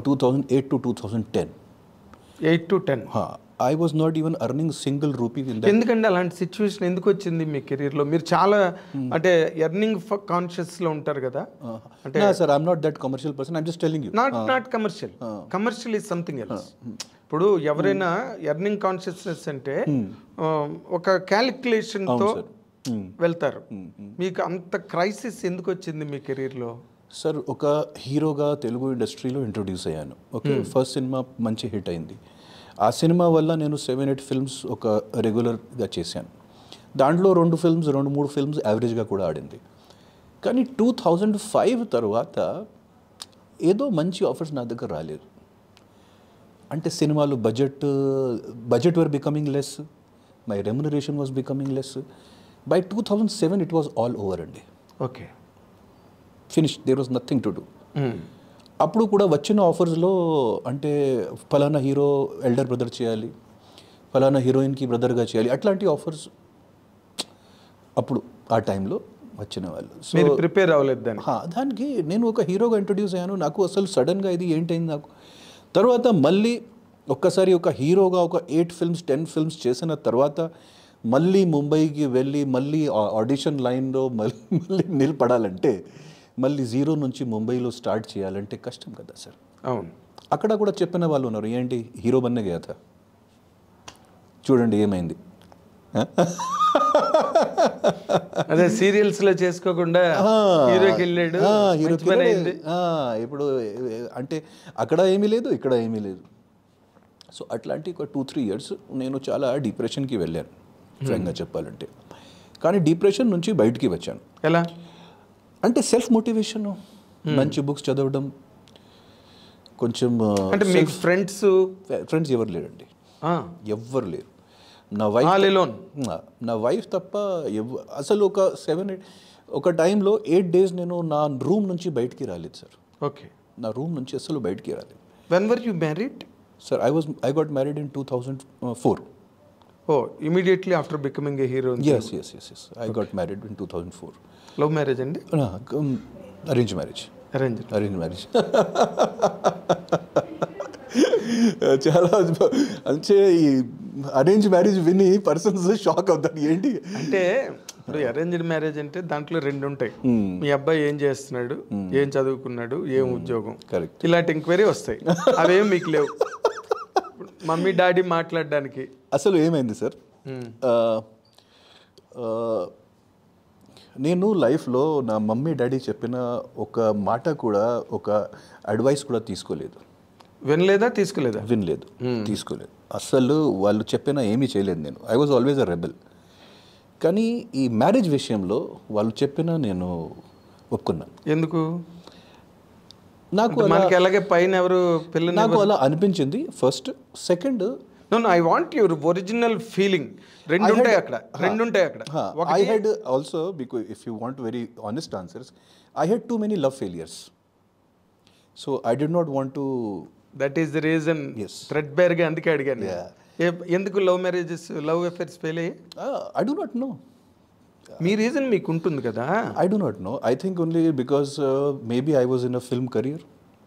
2008 to 2010. Eight to ten Huh. I was not even earning single rupee in that. ఎందుకంటే అలాంటి situation ఎందుకు వచ్చింది మీ కెరీర్లో మీరు చాలా అంటే ఎర్నింగ్ కాన్షియస్లో ఉంటారు కదా Uh, no, sir, I'm not that commercial person. I'm just telling you. Not not commercial commercial is something else ఇప్పుడు ఎవరైనా ఎర్నింగ్ కాన్షియస్నెస్ అంటే ఆ, ఒక క్యాలిక్యులేషన్తో sir. Hmm. వెళ్తారు మీకు అంత క్రైసిస్ ఎందుకు వచ్చింది మీ కెరీర్లో సార్ ఒక హీరోగా తెలుగు ఇండస్ట్రీలో ఇంట్రొడ్యూస్ అయ్యాను ఓకే ఫస్ట్ సినిమా మంచి హిట్ అయింది ఆ సినిమా వల్ల నేను సెవెన్ ఎయిట్ ఫిల్మ్స్ ఒక రెగ్యులర్గా చేశాను దాంట్లో రెండు ఫిల్మ్స్ రెండు మూడు ఫిల్మ్స్ యావరేజ్గా కూడా ఆడింది కానీ టూ థౌజండ్ ఫైవ్ తర్వాత ఏదో మంచి ఆఫర్స్ నా దగ్గర రాలేదు అంటే సినిమాలు budget budget were becoming less my remuneration was becoming less by two thousand seven it was all over అండి okay finish there was nothing to do అప్పుడు కూడా వచ్చిన ఆఫర్స్లో అంటే ఫలానా హీరో ఎల్డర్ బ్రదర్ చేయాలి ఫలానా హీరోయిన్కి బ్రదర్గా చేయాలి అట్లాంటి ఆఫర్స్ అప్పుడు ఆ టైంలో వచ్చిన వాళ్ళు సో మీరు ప్రిపేర్ అవ్వలేదు దాన్ని హా, దానికి నేను ఒక హీరోగా ఇంట్రొడ్యూస్ అయ్యాను నాకు అసలు సడన్గా ఇది ఏంటైంది నాకు తర్వాత మళ్ళీ ఒక్కసారి ఒక హీరోగా ఒక ఎయిట్ ఫిల్మ్స్ టెన్ ఫిల్మ్స్ చేసిన తర్వాత మళ్ళీ ముంబైకి వెళ్ళి మళ్ళీ ఆ- ఆడిషన్ లైన్లో మళ్ళీ మళ్ళీ నిలబడాలంటే మళ్ళీ జీరో నుంచి ముంబైలో స్టార్ట్ చేయాలంటే కష్టం కదా సార్ అవును అక్కడ కూడా చెప్పిన వాళ్ళు ఉన్నారు ఏంటి హీరో బన్నే గయాత చూడండి ఏమైంది అదే సీరియల్స్ లో చేసుకోకుండా హీరోకి వెళ్ళాడు ఆ, మంచి హీరోకి పని వెళ్ళాడు. అయింది ఆ, ఇప్పుడు ఏ- అంటే అక్కడ ఏమీ లేదు ఇక్కడ ఏమీ లేదు సో అట్లాంటి ఒక టూ త్రీ ఇయర్స్ నేను చాలా డిప్రెషన్కి వెళ్ళాను ఫ్రాంక్గా చెప్పాలంటే కానీ డిప్రెషన్ నుంచి బయటికి వచ్చాను ఎలా అంటే సెల్ఫ్ మోటివేషన్ మంచి బుక్స్ చదవడం కొంచెం అంటే మీకు ఫ్రెండ్స్ ఫ్రెండ్స్ ఎవరు లేరండి ఎవ్వరు లేరు నా వైఫ్ ఆల్ ఎలోన్ నా- నా వైఫ్ తప్ప ఎవ అసలు ఒక సెవెన్ ఎయిట్ ఒక టైంలో ఎయిట్ డేస్ నేను నా రూమ్ నుంచి బయటికి రాలేదు సార్ ఓకే నా రూమ్ నుంచి అసలు బయటికి రాలేదు when were you married sir I was I got married in two thousand four oh immediately after becoming a hero yes yes yes yes I got married in two thousand four love marriage అండి arrange marriage arrange arrange marriage చాలా అంటే ఈ arrange marriage విని persons shock అవుతారు ఏంటి అంటే ఇప్పుడు arranged marriage అంటే దాంట్లో రెండు ఉంటాయి మీ అబ్బాయి ఏం చేస్తున్నాడు ఏం చదువుకున్నాడు ఏం ఉద్యోగం కరెక్ట్ ఇలాంటి ఎంక్వైరీ వస్తాయి అవేం మీకు లేవు ఇప్పుడు మమ్మీ డాడీ మాట్లాడడానికి అసలు ఏమైంది సార్ ఆ, ఆ, నేను లైఫ్లో నా మమ్మీ డాడీ చెప్పిన ఒక మాట కూడా ఒక అడ్వైస్ కూడా తీసుకోలేదు వినలేదా తీసుకోలేదా వినలేదు తీసుకోలేదు అసలు వాళ్ళు చెప్పిన ఏమీ చేయలేదు నేను I was always a rebel కానీ ఈ మ్యారేజ్ విషయంలో వాళ్ళు చెప్పిన నేను ఒప్పుకున్నాను ఎందుకు నాకు అంటే మనకి అలాగే పైన ఎవరు పిల్లని నాకు అలా అనిపించింది first second no I want your original feeling రెండు ఉంటాయి అక్కడ రెండు ఉంటాయి అక్కడ I had also because if you want very honest answers I had too many love failures so I did not want to that is the reason Yes. Threadbare గా అందుకే అడిగాను Yeah. ఏ- ఎందుకు love marriages love affairs fail అయ్యి I do not know మీ reason మీకు ఉంటుంది కదా I do not know. I think only because uh, maybe I was in a film career.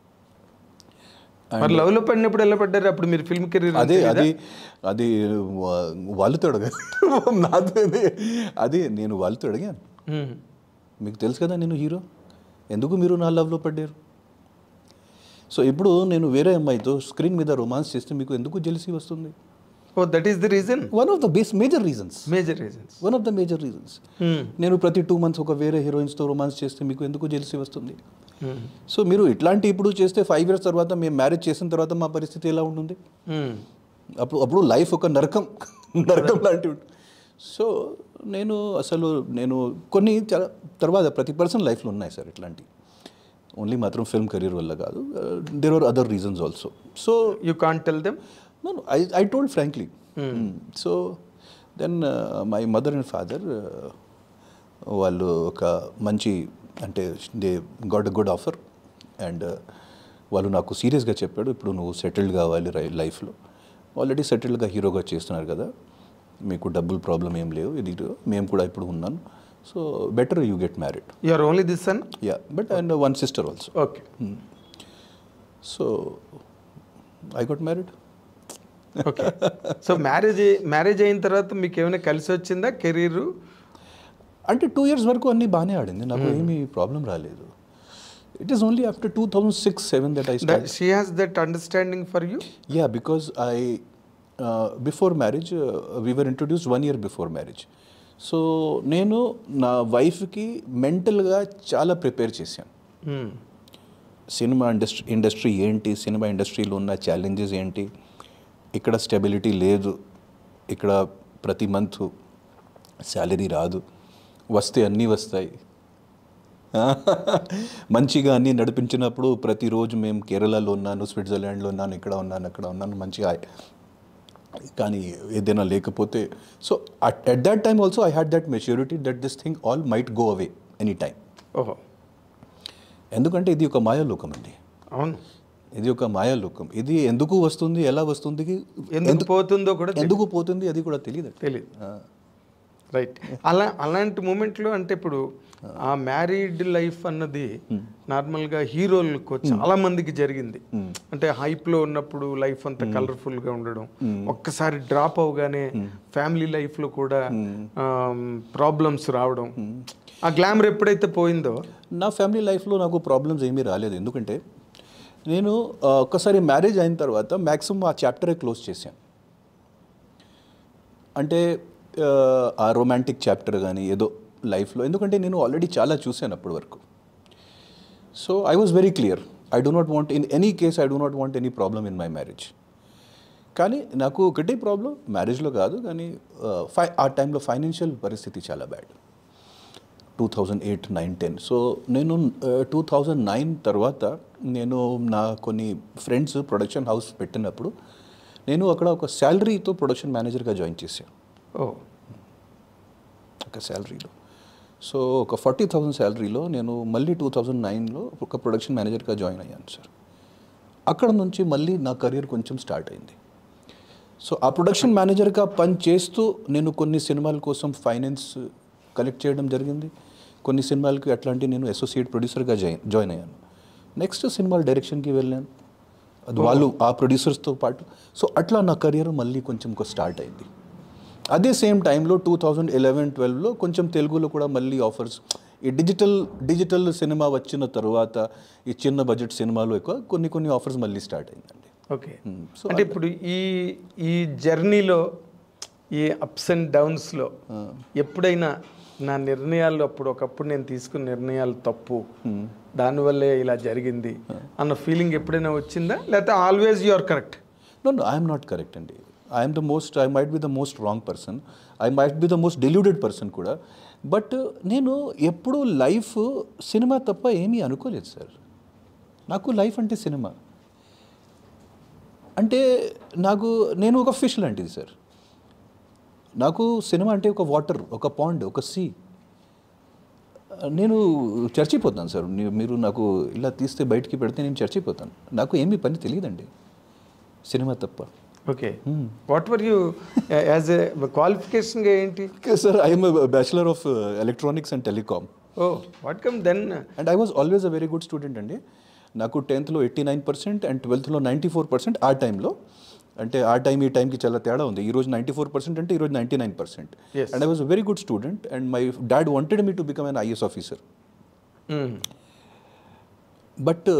మరి లవ్ లో పడినప్పుడు ఎలా పడ్డారు అప్పుడు మీరు ఫిల్మ్ కెరీర్ అదే అది అది వా- వాళ్ళతో అడగాలి నాతో అది నేను వాళ్ళతో అడిగాను మీకు తెలుసు కదా నేను హీరో ఎందుకు మీరు నా లవ్లో పడ్డారు సో ఇప్పుడు నేను వేరే అమ్మాయితో స్క్రీన్ మీద రొమాన్స్ చేస్తే మీకు ఎందుకు జెలిసి వస్తుంది oh that is the reason one of the base major reasons major reasons one of the major reasons నేను ప్రతి టూ మంత్స్ ఒక వేరే హీరోయిన్స్తో రొమాన్స్ చేస్తే మీకు ఎందుకు జెలిసి వస్తుంది సో మీరు ఇట్లాంటి ఇప్పుడు చేస్తే ఫైవ్ ఇయర్స్ తర్వాత మేము మ్యారేజ్ చేసిన తర్వాత మా పరిస్థితి ఎలా ఉంటుంది అప్పుడు అప్పుడు లైఫ్ ఒక నరకం నరకం లాంటి ఉంటుంది సో నేను అసలు నేను కొన్ని చాలా- తర్వాత ప్రతి పర్సన్ లైఫ్లో ఉన్నాయి సార్ ఇట్లాంటి ఓన్లీ మాత్రం ఫిల్మ్ కెరీర్ వల్ల కాదు there are other reasons also so you can't tell them No, no, I, I told frankly. Mm. So then uh, my mother and father uh, వాళ్ళు ఒక మంచి అంటే they got a good offer and వాళ్ళు నాకు సీరియస్గా చెప్పాడు ఇప్పుడు నువ్వు సెటిల్డ్ కావాలి రై లైఫ్లో ఆల్రెడీ సెటిల్డ్గా హీరోగా చేస్తున్నారు కదా మీకు డబ్బులు ప్రాబ్లం ఏం లేవు ఇది మేము కూడా ఇప్పుడు ఉన్నాను so better you get married you are only this son yeah but and one sister also okay so I got married okay so marriage marriage అయిన తర్వాత మీకు ఏమైనా కలిసి వచ్చిందా కెరీర్ అంటే టూ ఇయర్స్ వరకు అన్నీ బాగానే ఆడింది నాకు ఏమీ ప్రాబ్లం రాలేదు it is only after two thousand six seven that I start she has that understanding for you yeah because I before marriage we were introduce one year before marriage so నేను నా వైఫ్కి మెంటల్గా చాలా prepare చేశాను cinema industry industry ఏంటి cinema ఇండస్ట్రీలో ఉన్న challenges ఏంటి ఇక్కడ స్టెబిలిటీ లేదు ఇక్కడ ప్రతి మంత్ శాలరీ రాదు వస్తే అన్నీ వస్తాయి మంచిగా అన్నీ నడిపించినప్పుడు ప్రతిరోజు మేము కేరళలో ఉన్నాను స్విట్జర్లాండ్లో ఉన్నాను ఇక్కడ ఉన్నాను అక్కడ ఉన్నాను మంచిగా కానీ ఏదైనా లేకపోతే so at that time also I had that maturity that this thing all might go away any time ఓహో ఎందుకంటే ఇది ఒక మాయాలోకం అండి అవును ఇది ఒక మాయాలోకం ఇది ఎందుకు వస్తుంది ఎలా వస్తుంది ఎందుకు పోతుందో కూడా ఎందుకు పోతుంది అది కూడా తెలియదు తెలియదు రైట్ అలా అలాంటి మూమెంట్లో అంటే ఇప్పుడు ఆ మ్యారీడ్ లైఫ్ అన్నది నార్మల్గా హీరోలకు చాలా మందికి జరిగింది అంటే హైప్లో ఉన్నప్పుడు లైఫ్ అంతా కలర్ఫుల్గా ఉండడం ఒక్కసారి డ్రాప్ అవగానే ఫ్యామిలీ లైఫ్లో కూడా ప్రాబ్లమ్స్ రావడం ఆ గ్లామర్ ఎప్పుడైతే పోయిందో నా ఫ్యామిలీ లైఫ్లో నాకు ప్రాబ్లమ్స్ ఏమీ రాలేదు ఎందుకంటే నేను ఆ, ఒక్కసారి మ్యారేజ్ అయిన తర్వాత మ్యాక్సిమం ఆ చాప్టరే క్లోజ్ చేశాను అంటే ఆ, ఆ రొమాంటిక్ చాప్టర్ కానీ ఏదో లైఫ్లో ఎందుకంటే నేను ఆల్రెడీ చాలా చూశాను అప్పటి వరకు so I was very clear I do not want in any case I do not want any problem in my marriage కానీ నాకు ఒకటే ప్రాబ్లం మ్యారేజ్లో కాదు కానీ ఆ, ఫై ఆ టైంలో ఫైనాన్షియల్ పరిస్థితి చాలా bad two thousand eight nine ten so నేను టూ థౌజండ్ నైన్ తర్వాత నేను నా కొన్ని ఫ్రెండ్స్ ప్రొడక్షన్ హౌస్ పెట్టినప్పుడు నేను అక్కడ ఒక శాలరీతో ప్రొడక్షన్ మేనేజర్గా జాయిన్ చేశాను ఓ ఒక శాలరీలో సో ఒక ఫార్టీ థౌజండ్ శాలరీలో నేను మళ్ళీ టూ థౌజండ్ నైన్లో ఒక ప్రొడక్షన్ మేనేజర్గా జాయిన్ అయ్యాను సార్ అక్కడ నుంచి మళ్ళీ నా కెరీర్ కొంచెం స్టార్ట్ అయింది సో ఆ ప్రొడక్షన్ మేనేజర్గా పని చేస్తూ నేను కొన్ని సినిమాల కోసం ఫైనాన్స్ కలెక్ట్ చేయడం జరిగింది కొన్ని సినిమాలకి అట్లాంటి నేను అసోసియేట్ ప్రొడ్యూసర్గా జాయిన్ జాయిన్ అయ్యాను నెక్స్ట్ సినిమాల డైరెక్షన్కి వెళ్ళాను అది వాళ్ళు ఆ ప్రొడ్యూసర్స్తో పాటు సో అట్లా నా కెరియర్ మళ్ళీ కొంచెం స్టార్ట్ అయింది అదే సేమ్ టైంలో టూ థౌజండ్ ఎలెవెన్ ట్వెల్వ్లో కొంచెం తెలుగులో కూడా మళ్ళీ ఆఫర్స్ ఈ డిజిటల్ డిజిటల్ సినిమా వచ్చిన తర్వాత ఈ చిన్న బడ్జెట్ సినిమాలు ఎక్కువ కొన్ని కొన్ని ఆఫర్స్ మళ్ళీ స్టార్ట్ అయిందండి ఓకే సో అంటే ఇప్పుడు ఈ ఈ జర్నీలో ఈ అప్స్ అండ్ డౌన్స్లో ఎప్పుడైనా నా నిర్ణయాలు అప్పుడు ఒకప్పుడు నేను తీసుకున్న నిర్ణయాలు తప్పు దానివల్లే ఇలా జరిగింది అన్న ఫీలింగ్ ఎప్పుడైనా వచ్చిందా లేకపోతే always you are correct no no I'm not correct అండి I'm the most I might be the most wrong person I might be the most deluded person కూడా బట్ నేను ఎప్పుడూ లైఫ్ సినిమా తప్ప ఏమీ అనుకోలేదు సార్ నాకు లైఫ్ అంటే cinema అంటే నాకు నేను ఒక ఫిష్ లాంటిది సార్ నాకు సినిమా అంటే ఒక వాటర్ ఒక పాండ్ ఒక సీ నేను చర్చిపోతాను సార్ నీ- మీరు నాకు ఇలా తీస్తే బయటికి పెడితే నేను చర్చిపోతాను నాకు ఏమీ పని తెలియదండి సినిమా తప్ప okay what were you as a క్వాలిఫికేషన్గా ఏంటి sir I'm bachelor of electronics and telecom oh what come then and I was always a very good student అండి నాకు టెన్త్లో ఎయిటీ నైన్ పర్సెంట్ అండ్ ట్వెల్త్లో నైంటీ ఫోర్ పర్సెంట్ ఆ టైంలో అంటే ఆ టైం ఈ టైంకి చాలా తేడా ఉంది ఈ రోజు నైంటీ ఫోర్ పర్సెంట్ అంటే ఈ రోజు ninety nine percent Yes. And I was very good student and my dad wanted me to become an IAS officer but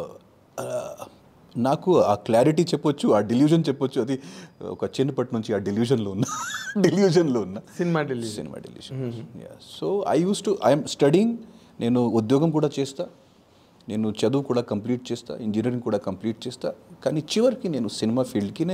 నాకు ఆ క్లారిటీ చెప్పొచ్చు ఆ డెల్యూజన్ చెప్పొచ్చు అది ఒక చిన్నప్పటి నుంచి ఆ డెల్యూజన్లో ఉన్న డెల్యూజన్లో ఉన్న సినిమా ఢిల్లీ cinema delusion so I use to I'm studying నేను ఉద్యోగం కూడా చేస్తా నేను చదువు కూడా కంప్లీట్ చేస్తా ఇంజనీరింగ్ కూడా కంప్లీట్ చేస్తా కానీ చివరికి నేను సినిమా ఫీల్డ్కి